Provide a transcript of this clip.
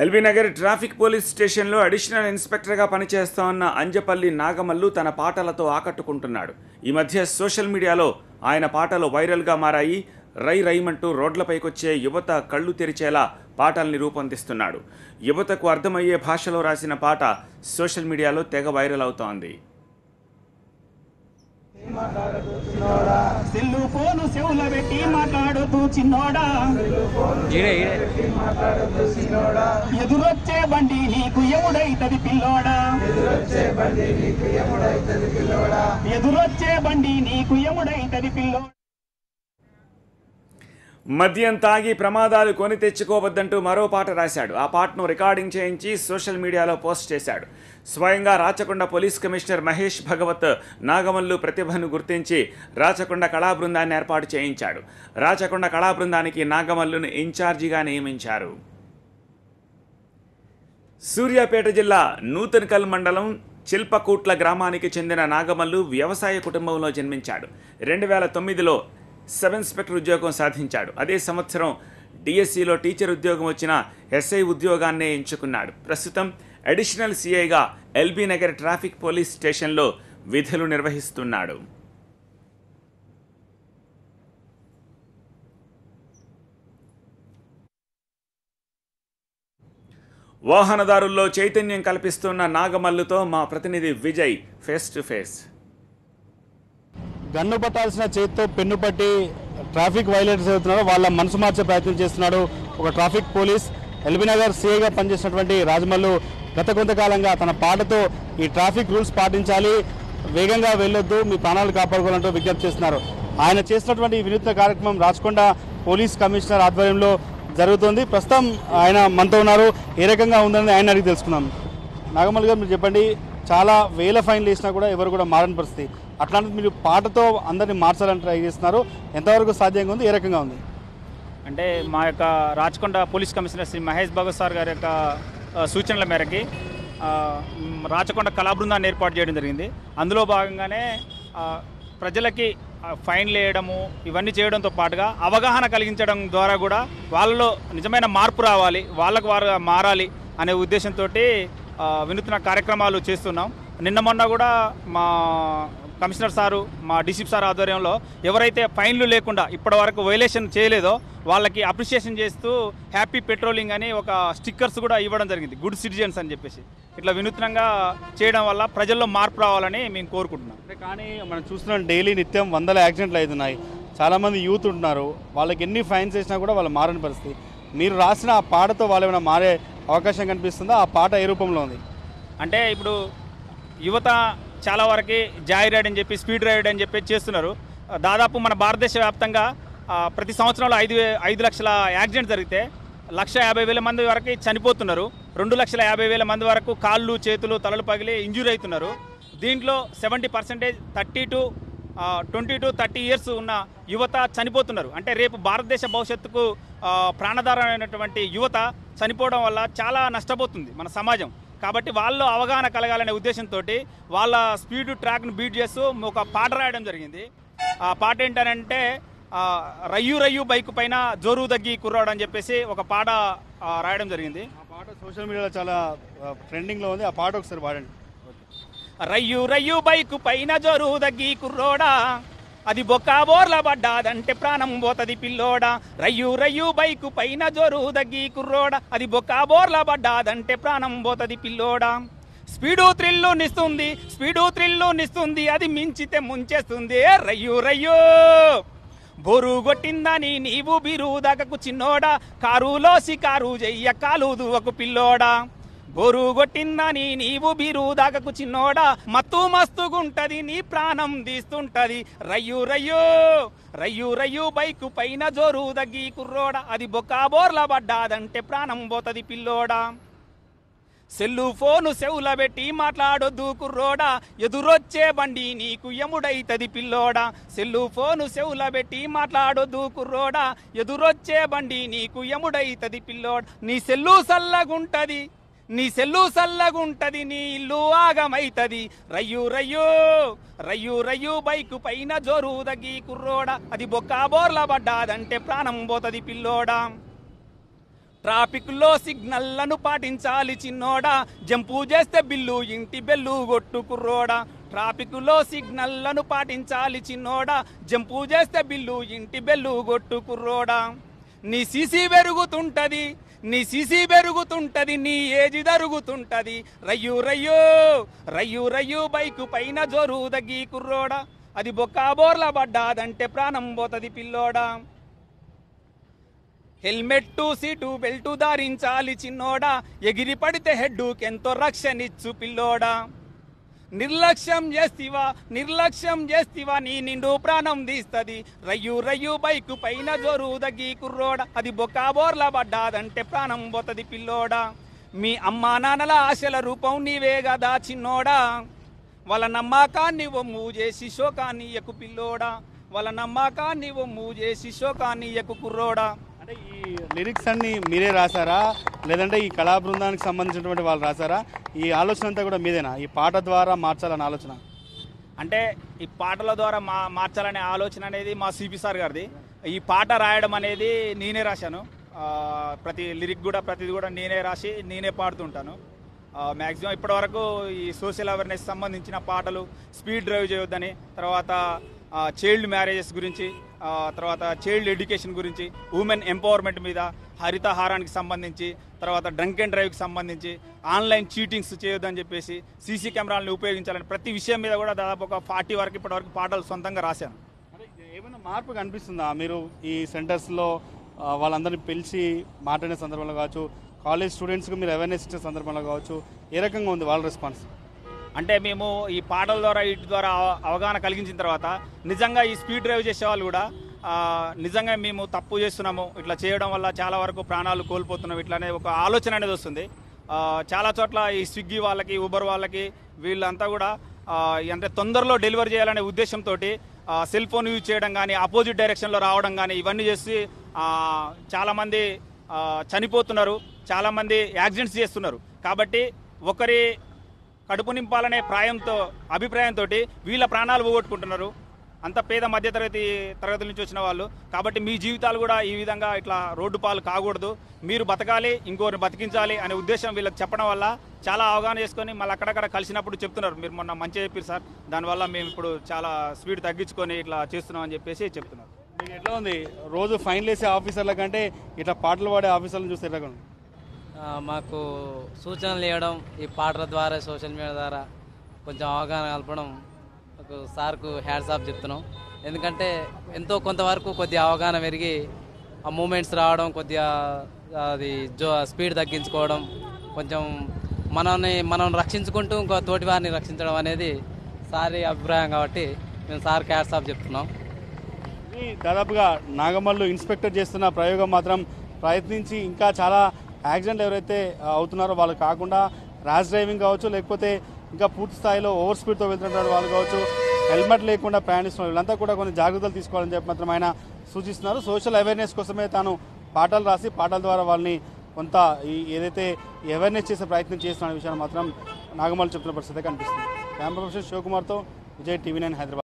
LB Nagar traffic police స్టేషన్లో additional ఇన్స్పెక్టర్గా పనిచేస్తోన్న అంజపల్లి నాగమల్లు తన పాటలతో ఆకట్టుకుంటున్నాడు ఈ మధ్య సోషల్ మీడియాలో ఆయన పాటలు వైరల్గా మారాయి రై రైమంటూ రోడ్లపైకొచ్చే యువత కళ్ళు తెరిచేలా పాటల్ని రూపొందిస్తున్నాడు యువతకు అర్థమయ్యే భాషలో రాసిన పాట సోషల్ మీడియాలో తెగ వైరల్ అవుతోంది సెల్లు ఫోను చెవుల పెట్టి మాట్లాడుతూ చిన్నోడా ఎదురొచ్చే బండి నీకు ఎముడైతది పిల్లోడా ఎదురొచ్చే బండి నీకు ఎముడైతది పిల్లోడా మద్యం తాగి ప్రమాదాలు కొని తెచ్చుకోవద్దంటూ మరో పాట రాశాడు ఆ పాటను రికార్డింగ్ చేయించి సోషల్ మీడియాలో పోస్ట్ చేశాడు స్వయంగా రాచకొండ పోలీస్ కమిషనర్ మహేష్ భగవత్ నాగమల్లు ప్రతిభను గుర్తించి రాచకొండ కళా బృందాన్ని ఏర్పాటు చేయించాడు రాచకొండ కళా బృందానికి నాగమల్లును ఇన్ఛార్జిగా నియమించారు సూర్యాపేట జిల్లా నూతన్కల్ మండలం చిల్పకూట్ల గ్రామానికి చెందిన నాగమల్లు వ్యవసాయ కుటుంబంలో జన్మించాడు రెండు వేల తొమ్మిదిలో సబ్ ఇన్స్పెక్టర్ ఉద్యోగం సాధించాడు అదే సంవత్సరం డిఎస్సిలో టీచర్ ఉద్యోగం వచ్చిన ఎస్ఐ ఉద్యోగాన్నే ఎంచుకున్నాడు ప్రస్తుతం అడిషనల్ సిఐగా ఎల్బీ నగర్ ట్రాఫిక్ పోలీస్ స్టేషన్లో విధులు నిర్వహిస్తున్నాడు వాహనదారుల్లో చైతన్యం కల్పిస్తున్న నాగమల్లుతో మా ప్రతినిధి Vijay face to face gun పట్టాల్సిన చేతితో పెన్ను పట్టి ట్రాఫిక్ వైలేటర్స్ అవుతున్నారో వాళ్ళ మనసు మార్చే ప్రయత్నం చేస్తున్నాడు ఒక ట్రాఫిక్ పోలీస్ ఎల్బీనగర్ సిఐగా పనిచేసినటువంటి రాజమల్లు గత కొంతకాలంగా తన పాటతో ఈ ట్రాఫిక్ రూల్స్ పాటించాలి వేగంగా వెళ్ళొద్దు మీ ప్రాణాలు కాపాడుకోవాలంటూ విజ్ఞప్తి చేస్తున్నారు ఆయన చేసినటువంటి ఈ వినూత్న కార్యక్రమం రాచకొండ పోలీస్ కమిషనర్ ఆధ్వర్యంలో జరుగుతుంది ప్రస్తుతం ఆయన మనతో ఉన్నారు ఏ రకంగా ఉందని ఆయన అడిగి తెలుసుకుందాం నాగమల్ గారు మీరు చెప్పండి చాలా వేల ఫైన్లు వేసినా కూడా ఎవరు కూడా మారని పరిస్థితి అట్లాంటిది మీరు పాటతో అందరినీ మార్చాలని ట్రై చేస్తున్నారు ఎంతవరకు సాధ్యంగా ఉంది ఏ రకంగా ఉంది అంటే మా యొక్క Rachakonda police commissioner Shri Mahesh Bhagat sir గారి యొక్క ఆ, సూచనల మేరకి ఆ, మ్, రాచకొండ కళా బృందాన్ని ఏర్పాటు చేయడం జరిగింది అందులో భాగంగానే ఆ, ప్రజలకి ఆ, ఫైన్లు వేయడము ఇవన్నీ చేయడంతో పాటుగా అవగాహన కలిగించడం ద్వారా కూడా వాళ్ళలో నిజమైన మార్పు రావాలి వాళ్ళకు వారు మారాలి అనే ఉద్దేశంతో వినూత్న కార్యక్రమాలు చేస్తున్నాం నిన్న మొన్న కూడా మా కమిషనర్ సారు మా డీసీపీ సార్ ఆధ్వర్యంలో ఎవరైతే ఫైన్లు లేకుండా ఇప్పటి వరకు వైలేషన్ చేయలేదో వాళ్ళకి అప్రిషియేషన్ చేస్తూ హ్యాపీ పెట్రోలింగ్ అని ఒక స్టిక్కర్స్ కూడా ఇవ్వడం జరిగింది గుడ్ సిటిజన్స్ అని చెప్పేసి ఇట్లా వినూత్నంగా చేయడం వల్ల ప్రజల్లో మార్పు రావాలని మేము కోరుకుంటున్నాం అంటే కానీ మనం చూస్తున్నాం డైలీ నిత్యం వందల యాక్సిడెంట్లు అవుతున్నాయి చాలామంది యూత్ ఉంటున్నారు వాళ్ళకి ఎన్ని ఫైన్స్ వేసినా కూడా వాళ్ళు మారని పరిస్థితి మీరు రాసిన ఆ పాటతో వాళ్ళు ఏమైనా మారే అవకాశం కనిపిస్తుందా ఆ పాట ఏ రూపంలో ఉంది అంటే ఇప్పుడు యువత చాలా వరకు జాయ్ రైడ్ అని చెప్పి స్పీడ్ రైడ్ అని చెప్పి చేస్తున్నారు దాదాపు మన భారతదేశ వ్యాప్తంగా ఆ, ప్రతి సంవత్సరంలో ఐదు వే- ఐదు లక్షల యాక్సిడెంట్ జరిగితే లక్ష యాభై వేల మంది వరకు చనిపోతున్నారు రెండు లక్షల యాభై వేల మంది వరకు కాళ్ళు చేతులు తలలు పగిలి ఇంజూరీ అవుతున్నారు దీంట్లో seventy percentage thirty to twenty to thirty years ఉన్న యువత చనిపోతున్నారు అంటే రేపు భారతదేశ భవిష్యత్తుకు ఆ, ప్రాణాధారమైనటువంటి యువత చనిపోవడం వల్ల చాలా నష్టపోతుంది మన సమాజం కాబట్టి వాళ్ళు అవగాహన కలగాలనే ఉద్దేశంతో వాళ్ళ స్పీడ్ ట్రాక్ను బీట్ చేస్తూ ఒక పాట రాయడం జరిగింది ఆ పాట ఏంటనంటే ఆ, రయ్యు రయ్యు బైక్ పైన జోరు దగ్గి కుర్రాడు అని చెప్పేసి ఒక పాట ఆ, రాయడం జరిగింది ఆ పాట సోషల్ మీడియాలో చాలా ట్రెండింగ్లో ఉంది ఆ పాట ఒకసారి పాడండి రయ్యు రయ్యు బైకు పైన జోరు దగ్గి కుర్రోడా అది బొక్క బోర్ల పడ్డాదంటే ప్రాణం పోతది పిల్లోడా రయ్యు రయ్యు బైకు పైన జోరు దగ్గి కుర్రోడా అది బొక్క బోర్ల పడ్డాదంటే ప్రాణం పోతది పిల్లోడా స్పీడు త్రిల్లు నిస్తుంది స్పీడు త్రిల్లు నిస్తుంది అది మించితే ముంచేస్తుంది ఏ రయ్యు రయ్యు బొరు కొట్టిందని నీవు బిరుదగకు చిన్నోడా కారులో సికారు చెయ్య కాలు దువ్వకు పిల్లోడా బొరు కొట్టిందని నీవు బిరుదాగకు చిన్నోడా మత్తు మస్తుగుంటది నీ ప్రాణం తీస్తుంటది రయ్యు రయ్యు రయ్యు రయ్యు బైకు పైన జోరు దగ్గి కుర్రోడా అది బొక్క బోర్ల పడ్డాదంటే ప్రాణం పోతది పిల్లోడా సెల్లు ఫోను సెవుల పెట్టి మాట్లాడొద్దు కుర్రోడా ఎదురొచ్చే బండి నీకు ఎముడైతది పిల్లోడా సెల్లు ఫోను సెవుల పెట్టి మాట్లాడొద్దు కుర్రోడా ఎదురొచ్చే బండి నీకు ఎముడైతది పిల్లోడా నీ సెల్లు సల్లగుంటది నీ సెల్లు సల్లగుంటది నీ ఇల్లు ఆగమైతది రయ్యు రయ్యు రయ్యు రయ్యు బైకు పైన జోరు దగ్గి కుర్రోడా అది బొక్క బోర్ల పడ్డాదంటే ప్రాణం పోతది పిల్లోడా ట్రాఫిక్లో సిగ్నల్లను పాటించాలి చిన్నోడా జంపు చేస్తే బిల్లు ఇంటి బెల్లు కొట్టు కుర్రోడా ట్రాఫిక్లో సిగ్నల్లను పాటించాలి చిన్నోడా జంపు చేస్తే బిల్లు ఇంటి బెల్లు కొట్టు కుర్రోడా నీ సిసి పెరుగుతుంటది నీ సిసి పెరుగుతుంటది నీ ఏజ్ జరుగుతుంటది రయ్యు రయ్యో రయ్యు రయ్యు బైకు పైన జోరు దగ్గి కుర్రోడా అది బొక్కా బోర్ల పడ్డాదంటే ప్రాణం పోతది పిల్లోడా హెల్మెట్ సీటు బెల్ట్ ధరించాలి చిన్నోడా ఎగిరి పడితే హెడ్డుకెంతో రక్షణిచ్చు పిల్లోడా నిర్లక్ష్యం చేస్తివా నిర్లక్ష్యం చేస్తివా నీ నిండు ప్రాణం తీస్తది రయ్యు రయ్యు బైకు పైన జోరు దగ్గి కుర్రోడా అది బొక్కా బోర్ల పడ్డాదంటే ప్రాణం పోతది పిల్లోడా మీ అమ్మా నాన్నల ఆశల రూపం నీవే కదా చిన్నోడా వాళ్ళ నమ్మకాన్ని ఒమ్ము చేసి శోకాన్ని ఎక్కు పిల్లోడా వాళ్ళ నమ్మకాన్ని ఒమ్ము చేసి శోకాన్ని ఎక్కు కుర్రోడా అంటే ఈ లిరిక్స్ అన్ని మీరే రాసారా లేదంటే ఈ కళా బృందానికి సంబంధించినటువంటి వాళ్ళు రాసారా ఈ ఆలోచన అంతా కూడా మీదేనా ఈ పాట ద్వారా మార్చాలన్న ఆలోచన అంటే ఈ పాటల ద్వారా మా మార్చాలనే ఆలోచన అనేది మా సిపి సార్ గారిది ఈ పాట రాయడం అనేది నేనే రాశాను ఆ, ప్రతి లిరిక్ కూడా ప్రతిది కూడా నేనే రాసి నేనే పాడుతుంటాను మ్యాక్సిమం ఇప్పటివరకు ఈ సోషల్ అవేర్నెస్ సంబంధించిన పాటలు స్పీడ్ డ్రైవ్ చేయొద్దని తర్వాత చైల్డ్ మ్యారేజెస్ గురించి ఆ, తర్వాత చైల్డ్ ఎడ్యుకేషన్ గురించి ఉమెన్ ఎంపవర్మెంట్ మీద హరితహారానికి సంబంధించి తర్వాత డ్రంక్ అండ్ డ్రైవ్కి సంబంధించి ఆన్లైన్ చీటింగ్స్ చేయొద్దని చెప్పేసి సీసీ కెమెరాలను ఉపయోగించాలని ప్రతి విషయం మీద కూడా దాదాపు ఒక ఫార్టీ వరకు ఇప్పటివరకు పాటలు సొంతంగా రాశాను అంటే ఏమైనా మార్పు కనిపిస్తుందా మీరు ఈ సెంటర్స్లో ఆ, వాళ్ళందరినీ పిలిచి మాట్లాడే సందర్భంలో కావచ్చు కాలేజ్ స్టూడెంట్స్కి మీరు అవేర్నెస్ ఇచ్చే సందర్భంలో కావచ్చు ఏ రకంగా ఉంది వాళ్ళ రెస్పాన్స్ అంటే మేము ఈ పాటల ద్వారా వీటి ద్వారా అవ- అవగాహన కలిగించిన తర్వాత నిజంగా ఈ స్పీడ్ డ్రైవ్ చేసే వాళ్ళు కూడా ఆ, నిజంగా మేము తప్పు చేస్తున్నాము ఇట్లా చేయడం వల్ల చాలా వరకు ప్రాణాలు కోల్పోతున్నాం ఇట్లానే ఒక ఆలోచన అనేది వస్తుంది ఆ, చాలా చోట్ల ఈ స్విగ్గీ వాళ్ళకి ఊబర్ వాళ్ళకి వీళ్ళంతా కూడా ఆ, అంటే తొందరలో డెలివరీ చేయాలనే ఉద్దేశంతో సెల్ ఫోన్ యూజ్ చేయడం కానీ ఆపోజిట్ డైరెక్షన్లో రావడం కానీ ఇవన్నీ చేసి ఆ, చాలామంది ఆ, చనిపోతున్నారు చాలామంది యాక్సిడెంట్స్ చేస్తున్నారు కాబట్టి ఒకరి కడుపు నింపాలనే ప్రాయంతో అభిప్రాయంతో వీళ్ళ ప్రాణాలు పోగొట్టుకుంటున్నారు అంత పేద మధ్యతరగతి తరగతి నుంచి వచ్చిన వాళ్ళు కాబట్టి మీ జీవితాలు కూడా ఈ విధంగా ఇట్లా రోడ్డు పాలు కాకూడదు మీరు బతకాలి ఇంకోరిని బతికించాలి అనే ఉద్దేశం వీళ్ళకి చెప్పడం వల్ల చాలా అవగాహన చేసుకొని మళ్ళీ అక్కడక్కడ కలిసినప్పుడు చెప్తున్నారు మీరు మొన్న మంచిగా చెప్పారు సార్ దానివల్ల మేము ఇప్పుడు చాలా స్పీడ్ తగ్గించుకొని ఇట్లా చేస్తున్నాం అని చెప్పేసి చెప్తున్నారు మీకు ఎట్లా ఉంది రోజు ఫైన్ వేసే ఆఫీసర్ల కంటే ఇట్లా పాటలు పాడే ఆఫీసర్లను చూస్తే ఎట్లా ఉంది ఆ, మాకు సూచనలు ఇవ్వడం ఈ పాటల ద్వారా సోషల్ మీడియా ద్వారా కొంచెం అవగాహన కలపడం మాకు సార్కు హ్యాడ్స్ ఆఫ్ చెప్తున్నాం ఎందుకంటే ఎంతో కొంతవరకు కొద్దిగా అవగాహన పెరిగి ఆ మూమెంట్స్ రావడం కొద్దిగా అది జో స్పీడ్ తగ్గించుకోవడం కొంచెం మనల్ని మనం రక్షించుకుంటూ ఇంకో తోటి వారిని రక్షించడం అనేది సారి అభిప్రాయం కాబట్టి మేము సార్కి హ్యాడ్స్ ఆఫ్ చెప్తున్నాం ఇది దాదాపుగా నాగమల్లు ఇన్స్పెక్టర్ చేస్తున్న ప్రయోగం మాత్రం ప్రయత్నించి ఇంకా చాలా యాక్సిడెంట్ ఎవరైతే ఆ, అవుతున్నారో వాళ్ళు కాకుండా ర్యాష్ డ్రైవింగ్ కావచ్చు లేకపోతే ఇంకా పూర్తి స్థాయిలో ఓవర్ స్పీడ్తో వెళ్తున్న వాళ్ళు కావచ్చు హెల్మెట్ లేకుండా ప్రయాణిస్తున్న వీళ్ళంతా కూడా కొన్ని జాగ్రత్తలు తీసుకోవాలని చెప్పి మాత్రం ఆయన సూచిస్తున్నారు సోషల్ అవేర్నెస్ కోసమే తాను పాటలు రాసి పాటల ద్వారా వాళ్ళని కొంత ఈ ఏదైతే అవేర్నెస్ చేసే ప్రయత్నం చేస్తున్న విషయాన్ని మాత్రం నాగమల్లు చెప్తున్న పరిస్థితి కనిపిస్తుంది కెమెరా పర్సన్ శివకుమార్తో విజయ్ టీవీ నైన్ హైదరాబాద్